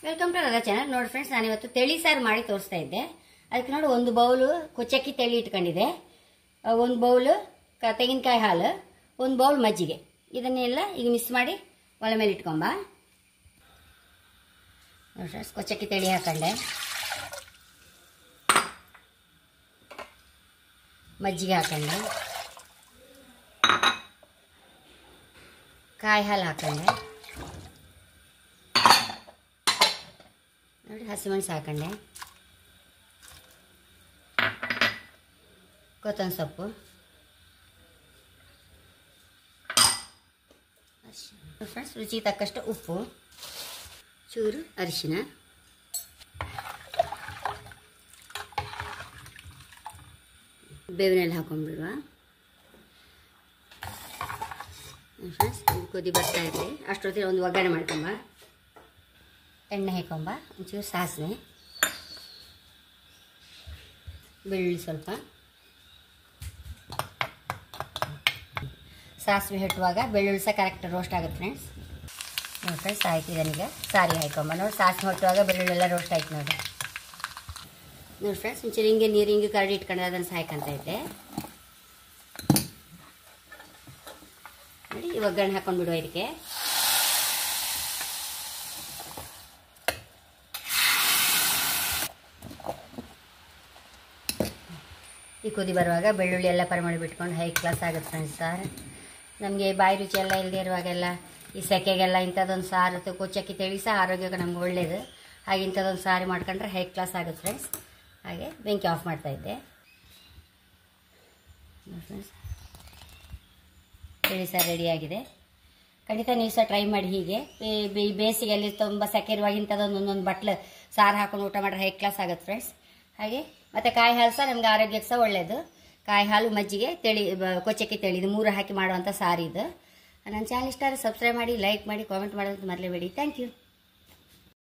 welcome to ನನ್ನ channel ನೋಡಿ friends ನಾನು ಇವತ್ತು ತೆಳಿ ಸಾರು ಮಾಡಿ ತೋರಿಸ್ತಾ ಇದ್ದೆ ಅದಕ್ಕೆ ನೋಡಿ ಒಂದು ಬೌಲು ಕುಚ್ಚಕ್ಕಿ ತೆಳಿ ಇಟ್ಕೊಂಡಿದೆ ಆ, ಒಂದು ಬೌಲು ಕ ತೆಂಗಿನಕಾಯಿ ಹಾಲು ಒಂದು ಬೌಲ್ ಮಜ್ಜಿಗೆ ಇದನ್ನೆಲ್ಲ ಈಗ ಮಿಕ್ಸ್ ಮಾಡಿ ಒಲೆ ಮೇಲೆ ಇಟ್ಕೊಂಬ ನೋಡಿ ಫ್ರೆಂಡ್ಸ್ ಕೊಚ್ಚಕ್ಕಿ ತೆಳಿ ಹಾಕೊಂಡೆ ಮಜ್ಜಿಗೆ ಹಾಕೊಂಡೆ ಕಾಯಿ ಹಾಲು ಹಾಕೊಂಡೆ ನೋಡಿ ಹಸಿಮೆಣಸು ಹಾಕೊಂಡೆ ಕೊತ್ತಂಬರಿ ಸೊಪ್ಪು ಫ್ರೆಂಡ್ಸ್ ರುಚಿಗೆ ತಕ್ಕಷ್ಟು ಉಪ್ಪು ಚೂರು ಅರಿಶಿನ ಬೇವಿನಲ್ಲಿ ಹಾಕೊಂಡ್ಬಿಡುವ ಫ್ರೆಂಡ್ಸ್ ಇದು ಕುದಿ ಬರ್ತಾ ಇದೆ ಅಷ್ಟೊತ್ತಿಗೆ ಒಂದು ಒಗ್ಗರಣೆ ಮಾಡ್ಕೊಂಬ ಎಣ್ಣೆ ಹಾಕೊಂಬ ಒಂಚೂರು ಸಾಸಿವೆ ಬೆಳ್ಳುಳ್ಳಿ ಸ್ವಲ್ಪ ಸಾಸಿವೆ ಹೆಟ್ಟುವಾಗ ಬೆಳ್ಳುಳ್ಳಿ ಸಹ ಕರೆಕ್ಟ್ ರೋಸ್ಟ್ ಆಗುತ್ತೆ ಫ್ರೆಂಡ್ಸ್ ನೋಡಿ ಫ್ರೆಂಡ್ಸ್ ಆಯ್ತು ಇದನ್ನೀಗ ಸಾರಿ ಹಾಕೊಂಬ ನೋಡಿ ಸಾಸಿವೆ ಹೊಟ್ಟುವಾಗ ಬೆಳ್ಳುಳ್ಳಿ ಎಲ್ಲ ರೋಸ್ಟ್ ಆಯ್ತು ನೋಡಿ ನೋಡಿ ಫ್ರೆಂಡ್ಸ್ ಒಂಚೂರು ಹಿಂಗೆ ನೀರು ಹಿಂಗೆ ಕರಡಿ ಇಟ್ಕೊಂಡು ಅದನ್ನು ಸಾಯ್ಕೊಂತ ಇದ್ದೆ ನೋಡಿ ಈ ಒಗ್ಗರಣೆ ಹಾಕೊಂಡು ಬಿಡುವ ಇದಕ್ಕೆ ಈ ಕುದಿ ಬರುವಾಗ ಬೆಳ್ಳುಳ್ಳಿ ಎಲ್ಲ ಪರಿಮಳ ಬಿಟ್ಕೊಂಡು ಹೈ ಕ್ಲಾಸ್ ಆಗುತ್ತೆ ಫ್ರೆಂಡ್ಸ್ ಸಾರು ನಮಗೆ ಬಾಯಿ ರುಚಿ ಎಲ್ಲ ಇಲ್ಲದೆ ಇರುವಾಗೆಲ್ಲ ಈ ಸೆಕೆಗೆಲ್ಲ ಇಂಥದ್ದೊಂದು ಸಾರು ಅಥವಾ ಕೊಚ್ಚಕ್ಕಿ ತೆಳಿ ಸಹ ಆರೋಗ್ಯಕ್ಕೆ ನಮ್ಗೆ ಒಳ್ಳೆಯದು ಹಾಗೆ ಇಂಥದ್ದೊಂದು ಸಾರು ಮಾಡ್ಕೊಂಡ್ರೆ ಹೈ ಕ್ಲಾಸ್ ಆಗುತ್ತೆ ಫ್ರೆಂಡ್ಸ್ ಹಾಗೆ ಬೆಂಕಿ ಆಫ್ ಮಾಡ್ತಾ ಇದ್ದೆ ಫ್ರೆಂಡ್ಸ್ ತಿಳಿ ಸಾರು ರೆಡಿಯಾಗಿದೆ ಖಂಡಿತ ನೀವು ಸಹ ಟ್ರೈ ಮಾಡಿ ಹೀಗೆ ಬೇ- ಬೇ- ಬೇಸಿಗೆಯಲ್ಲಿ ತುಂಬ ಸೆಕೆ ಇರುವಾಗ ಇಂಥದ್ದೊಂದು ಒಂದೊಂದು ಬಟ್ಲು ಸಾರು ಹಾಕೊಂಡು ಊಟ ಮಾಡ್ರೆ ಹೈ ಕ್ಲಾಸ್ ಆಗುತ್ತೆ ಫ್ರೆಂಡ್ಸ್ ಹಾಗೆ ಮತ್ತು ಕಾಯಿ ಹಾಲು ಸಹ ನಮ್ಗೆ ಆರೋಗ್ಯಕ್ಕೆ ಸಹ ಒಳ್ಳೆಯದು ಕಾಯಿ ಹಾಲು ಮಜ್ಜಿಗೆ ತೆಳಿ ಬ- ಕೊಚ್ಚಕ್ಕಿ ತೆಳಿ ಇದು ಮೂರು ಹಾಕಿ ಮಾಡುವಂಥ ಸಾರು ಇದು ನನ್ನ ಚಾನಲ್ ಇಷ್ಟ ಸಬ್ಸ್ಕ್ರೈಬ್ ಮಾಡಿ ಲೈಕ್ ಮಾಡಿ ಕಾಮೆಂಟ್ ಮಾಡೋದು ಮರಲೇಬೇಡಿ ಥ್ಯಾಂಕ್ ಯು